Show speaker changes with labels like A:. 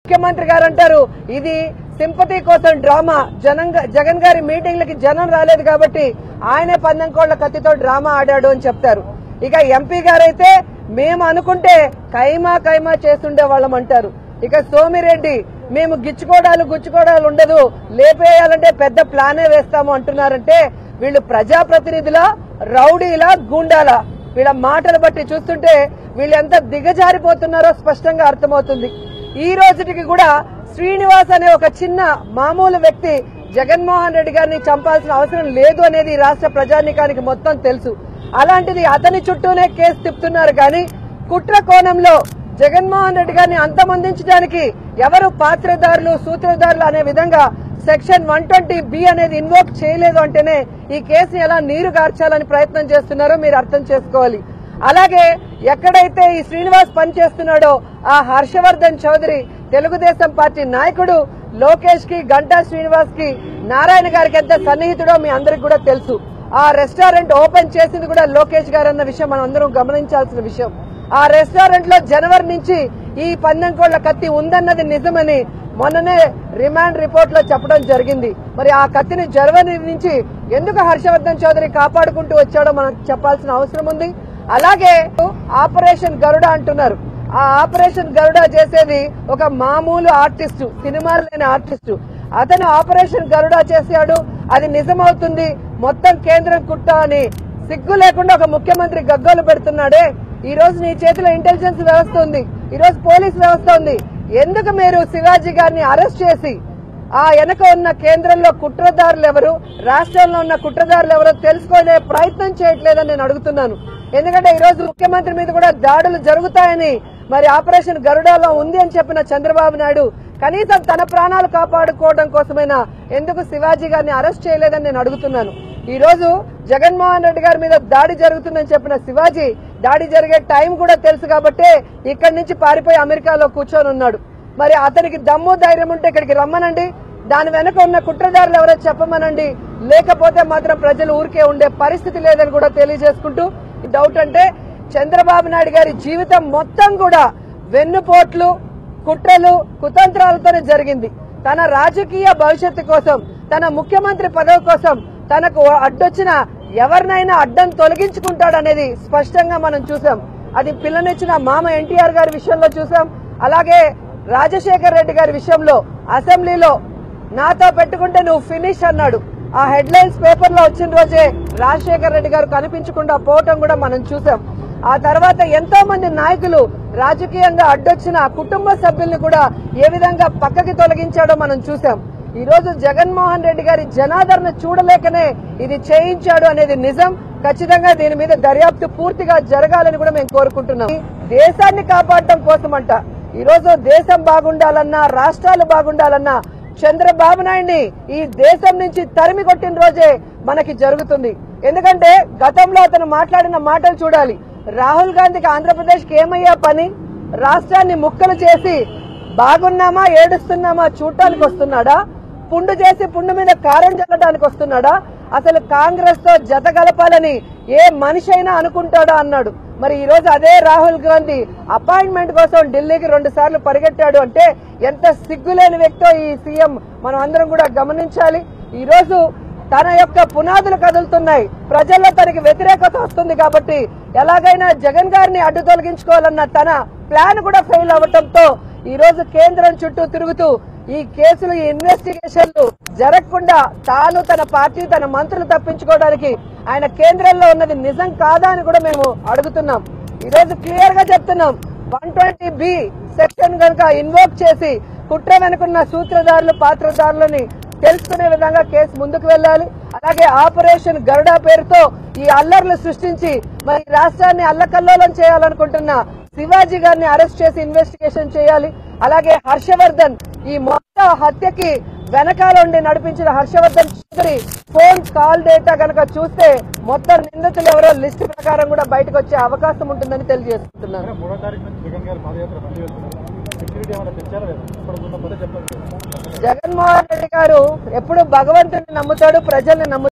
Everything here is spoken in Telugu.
A: ముఖ్యమంత్రి గారు అంటారు ఇది సింపతి కోసం డ్రామా జనం జగన్ గారి మీటింగ్లకి జనం రాలేదు కాబట్టి ఆయనే పందెం కోళ్ల కత్తితో డ్రామా ఆడాడు అని చెప్తారు ఇక ఎంపీ గారైతే మేము అనుకుంటే కైమా కైమా చేస్తుండే వాళ్ళం అంటారు ఇక సోమిరెడ్డి మేము గిచ్చుకోవడాలు గుచ్చుకోవడాలు ఉండదు లేపేయాలంటే పెద్ద ప్లానే వేస్తాము అంటున్నారంటే వీళ్ళు ప్రజాప్రతినిధుల రౌడీలా గూండాలా వీళ్ళ మాటలు బట్టి చూస్తుంటే వీళ్ళు ఎంత దిగజారిపోతున్నారో స్పష్టంగా అర్థమవుతుంది ఈ రోజుటికి కూడా శ్రీనివాస్ అనే ఒక చిన్న మామూలు వ్యక్తి జగన్మోహన్ రెడ్డి గారిని చంపాల్సిన అవసరం లేదు అనేది ఈ రాష్ట్ర ప్రజానీకానికి మొత్తం తెలుసు అలాంటిది అతని చుట్టూనే కేసు తిప్పుతున్నారు కానీ కుట్ర కోణంలో జగన్మోహన్ రెడ్డి గారిని అంతమొందించడానికి ఎవరు పాత్రదారులు సూత్రధారులు అనే విధంగా సెక్షన్ వన్ ట్వంటీ బి అనేది ఇన్వోక్ చేయలేదు అంటేనే ఈ కేసుని ఎలా నీరు గార్చాలని ప్రయత్నం చేస్తున్నారో మీరు అర్థం చేసుకోవాలి అలాగే ఎక్కడైతే ఈ శ్రీనివాస్ పనిచేస్తున్నాడో ఆ హర్షవర్ధన్ చౌదరి తెలుగుదేశం పార్టీ నాయకుడు లోకేష్ కి గంటా శ్రీనివాస్ కి నారాయణ గారికి ఎంత సన్నిహితుడో మీ అందరికి కూడా తెలుసు ఆ రెస్టారెంట్ ఓపెన్ చేసింది కూడా లోకేష్ గారు అన్న విషయం మనం అందరం గమనించాల్సిన విషయం ఆ రెస్టారెంట్ లో జనవరి నుంచి ఈ పందెం కోళ్ల కత్తి ఉందన్నది నిజమని మొన్ననే రిమాండ్ రిపోర్ట్ లో చెప్పడం జరిగింది మరి ఆ కత్తిని జనవరి నుంచి ఎందుకు హర్షవర్ధన్ చౌదరి కాపాడుకుంటూ వచ్చాడో మనం చెప్పాల్సిన అవసరం ఉంది అలాగే ఆపరేషన్ గరుడ అంటున్నారు ఆ ఆపరేషన్ గరుడ చేసేది ఒక మామూలు ఆర్టిస్ట్ సినిమాలు లేని ఆర్టిస్ట్ అతను ఆపరేషన్ గరుడ చేశాడు అది నిజమవుతుంది మొత్తం కేంద్రం కుట్ట అని సిగ్గు లేకుండా ఒక ముఖ్యమంత్రి గగ్గోలు పెడుతున్నాడే ఈ రోజు నీ చేతిలో ఇంటెలిజెన్స్ వ్యవస్థ ఉంది ఈ రోజు పోలీస్ వ్యవస్థ ఉంది ఎందుకు మీరు శివాజీ గారిని అరెస్ట్ చేసి ఆ వెనక ఉన్న కేంద్రంలో కుట్రదారులు ఎవరు రాష్ట్రంలో ఉన్న కుట్రదారులు ఎవరో తెలుసుకునే ప్రయత్నం చేయట్లేదని నేను అడుగుతున్నాను ఎందుకంటే ఈ రోజు ముఖ్యమంత్రి మీద కూడా దాడులు జరుగుతాయని మరి ఆపరేషన్ గరుడాలో ఉంది అని చెప్పిన చంద్రబాబు నాయుడు కనీసం తన ప్రాణాలు కాపాడుకోవడం కోసమైనా ఎందుకు శివాజీ గారిని అరెస్ట్ చేయలేదని నేను అడుగుతున్నాను ఈ రోజు జగన్మోహన్ రెడ్డి గారి మీద దాడి జరుగుతుందని చెప్పిన శివాజీ దాడి జరిగే టైం కూడా తెలుసు కాబట్టే ఇక్కడి నుంచి పారిపోయి అమెరికాలో కూర్చొని ఉన్నాడు మరి అతనికి దమ్ము ధైర్యం ఉంటే ఇక్కడికి రమ్మనండి దాని వెనక ఉన్న కుట్రదారులు ఎవరో చెప్పమనండి లేకపోతే మాత్రం ప్రజలు ఊరికే ఉండే పరిస్థితి లేదని కూడా తెలియజేసుకుంటూ ఈ డౌట్ అంటే చంద్రబాబు నాయుడు గారి జీవితం మొత్తం కూడా వెన్నుపోట్లు కుట్రలు కుతంత్రాలతోనే జరిగింది తన రాజకీయ భవిష్యత్తు కోసం తన ముఖ్యమంత్రి పదవి కోసం తనకు అడ్డొచ్చిన ఎవరినైనా అడ్డం తొలగించుకుంటాడనేది స్పష్టంగా మనం చూసాం అది పిల్లనిచ్చిన మామ ఎన్టీఆర్ గారి విషయంలో చూసాం అలాగే రాజశేఖర్ రెడ్డి గారి విషయంలో అసెంబ్లీలో నాతో పెట్టుకుంటే నువ్వు ఫినిష్ అన్నాడు ఆ హెడ్ లైన్స్ పేపర్ లో వచ్చిన రోజే రాజశేఖర్ రెడ్డి గారు కనిపించకుండా పోవటం కూడా మనం చూసాం ఆ తర్వాత ఎంతో మంది నాయకులు రాజకీయంగా అడ్డొచ్చిన కుటుంబ సభ్యుల్ని కూడా ఏ విధంగా పక్కకి తొలగించాడో మనం చూసాం ఈ రోజు జగన్మోహన్ రెడ్డి గారి జనాదరణ చూడలేకనే ఇది చేయించాడు అనేది నిజం ఖచ్చితంగా దీని మీద దర్యాప్తు పూర్తిగా జరగాలని కూడా మేము కోరుకుంటున్నాం దేశాన్ని కాపాడటం కోసమంట ఈ రోజు దేశం బాగుండాలన్నా రాష్ట్రాలు బాగుండాలన్నా చంద్రబాబు నాయుడిని ఈ దేశం నుంచి తరిమి కొట్టిన రోజే మనకి జరుగుతుంది ఎందుకంటే గతంలో అతను మాట్లాడిన మాటలు చూడాలి రాహుల్ గాంధీకి ఆంధ్రప్రదేశ్ కి ఏమయ్యా పని రాష్ట్రాన్ని ముక్కలు చేసి బాగున్నామా ఏడుస్తున్నామా చూడటానికి వస్తున్నాడా పుండు చేసి పుండు మీద కారం చల్లడానికి వస్తున్నాడా అసలు కాంగ్రెస్ తో జత కలపాలని ఏ మనిషి అయినా అనుకుంటాడా అన్నాడు మరి ఈ రోజు అదే రాహుల్ గాంధీ అపాయింట్మెంట్ కోసం ఢిల్లీకి రెండు సార్లు పరిగెట్టాడు అంటే ఎంత సిగ్గులేని వ్యక్తో ఈ సీఎం మనం అందరం కూడా గమనించాలి ఈ రోజు తన యొక్క పునాదులు కదులుతున్నాయి ప్రజల్లో తనకి వ్యతిరేకత వస్తుంది కాబట్టి ఎలాగైనా జగన్ గారిని అడ్డు తొలగించుకోవాలన్న తన ప్లాన్ కూడా ఫెయిల్ అవ్వటంతో ఈ రోజు కేంద్రం చుట్టూ తిరుగుతూ ఈ కేసులు ఈ ఇన్వెస్టిగేషన్లు జరగకుండా తాను తన పార్టీ తన మంత్రులు తప్పించుకోవడానికి ఆయన కేంద్రంలో ఉన్నది నిజం కాదా అని కూడా మేము అడుగుతున్నాం ఈ రోజు క్లియర్ గా చెప్తున్నాం వన్ ట్వంటీ బి సెక్షన్ కనుక ఇన్వోక్ చేసి కుట్ర వెనుకున్న సూత్రధారులు పాత్రధారులని తెలుసుకునే విధంగా కేసు ముందుకు వెళ్ళాలి అలాగే ఆపరేషన్ గరుడా పేరుతో ఈ అల్లర్లు సృష్టించి మరి రాష్ట్రాన్ని అల్లకల్లోలం చేయాలనుకుంటున్న శివాజీ గారిని అరెస్ట్ చేసి ఇన్వెస్టిగేషన్ చేయాలి అలాగే హర్షవర్ధన్ ఈ మొత్తం హత్యకి వెనకాల ఉండి నడిపించిన Harshavardhan Chowdary phone call data గనక చూస్తే మొత్తం నిందితులు ఎవరో లిస్ట్ ప్రకారం కూడా బయటకు వచ్చే అవకాశం ఉంటుందని తెలియజేసుకుంటున్నాను
B: అంటే మూడో తారీఖు నుంచి జగన్ గారు పాదయాత్ర మళ్ళీ వెళ్తున్నారు సెక్యూరిటీ ఏమైనా పెంచారా లేదా ఇప్పుడు ఉన్న పదే చెప్పండి
A: జగన్మోహన్ రెడ్డి గారు ఎప్పుడు భగవంతుని నమ్ముతాడు ప్రజల్ని నమ్ముతాడు